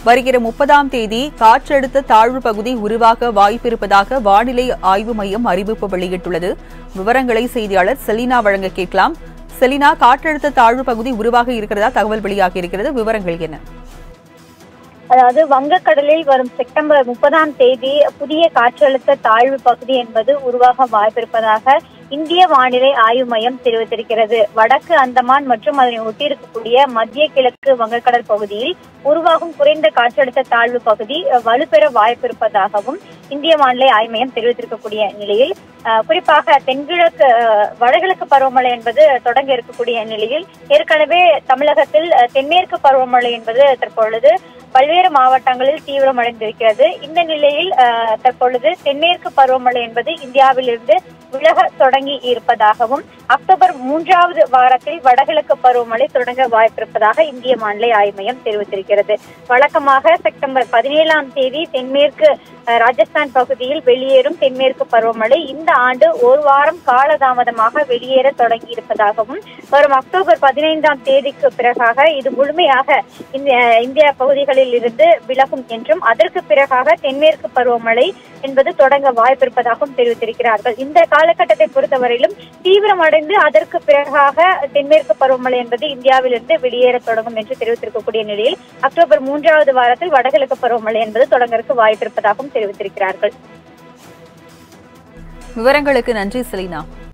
வருகிற முப்பதாம் தேதி காற்றழுத்த தாழ்வு பகுதி உருவாக வாய்ப்பிருப்பதாக வானிலை ஆய்வு மையம் அறிவிப்பு வெளியிட்டுள்ளது விவரங்களை செய்தியாளர் செலினா வழங்க கேட்கலாம் செலினா காற்றழுத்த தாழ்வு பகுதி உருவாக இருக்கிறதா தகவல் வெளியாகி இருக்கிறது விவரங்கள் என்ன அதாவது வங்கக்கடலில் வரும் செப்டம்பர் முப்பதாம் தேதி புதிய காற்றழுத்த தாழ்வு பகுதி என்பது உருவாக வாய்ப்பிருப்பதாக இந்திய வானிலை ஆய்வு மையம் தெரிவித்திருக்கிறது வடக்கு அந்தமான் மற்றும் அதனை ஒட்டியிருக்கக்கூடிய மத்திய கிழக்கு வங்கக்கடல் பகுதியில் உருவாகும் குறைந்த காற்றழுத்த தாழ்வு பகுதி அஹ், வலுப்பெற வாய்ப்பிருப்பதாகவும் இந்திய வானிலை ஆய்வு மையம் தெரிவித்திருக்கக்கூடிய நிலையில் அஹ், குறிப்பாக தென்கிழக்கு அஹ், வடகிழக்கு பருவமழை என்பது தொடங்க இருக்கக்கூடிய நிலையில் ஏற்கனவே தமிழகத்தில் அஹ், தென்மேற்கு பருவமழை என்பது தற்பொழுது பல்வேறு மாவட்டங்களில் தீவிரமடைந்திருக்கிறது இந்த நிலையில் அஹ், தற்பொழுது தென்மேற்கு பருவமழை என்பது இந்தியாவிலிருந்து விலக தொடங்கி இருப்பதாகவும் அக்டோபர் மூன்றாவது வாரத்தில் வடகிழக்கு பருவமழை தொடங்க வாய்ப்பிருப்பதாக இந்திய வானிலை ஆய்வு மையம் தெரிவித்திருக்கிறது வழக்கமாக செப்டம்பர் பதினேழாம் தேதி தென்மேற்கு அஹ், ராஜஸ்தான் பகுதியில் வெளியேறும் தென்மேற்கு பருவமழை இந்த ஆண்டு ஒரு வாரம் காலதாமதமாக வெளியேற தொடங்கி இருப்பதாகவும் வரும் அக்டோபர் பதினைந்தாம் தேதிக்கு பிறகாக இது முழுமையாக இந்த இந்திய பகுதிகளில் இருந்து விலகும் என்றும் அதற்கு பிறகாக தென்மேற்கு பருவமழை என்பது தொடங்க வாய்ப்பிருப்பதாகவும் தெரிவித்திருக்கிறார்கள் இந்த காலகட்டத்தை பொறுத்தவரையிலும் தீவிரமடைந்து அதற்கு பிறகாக தென்மேற்கு பருவமழை என்பது இந்தியாவிலிருந்து வெளியேற தொடங்கும் என்று தெரிவித்திருக்கக்கூடிய நிலையில் அக்டோபர் மூன்றாவது வாரத்தில் வடகிழக்கு பருவமழை என்பது தொடங்கறதுக்கு வாய்ப்பிருப்பதாகவும் தெரிவித்திருக்கிறார்கள் விவரங்களுக்கு நன்றி செலினா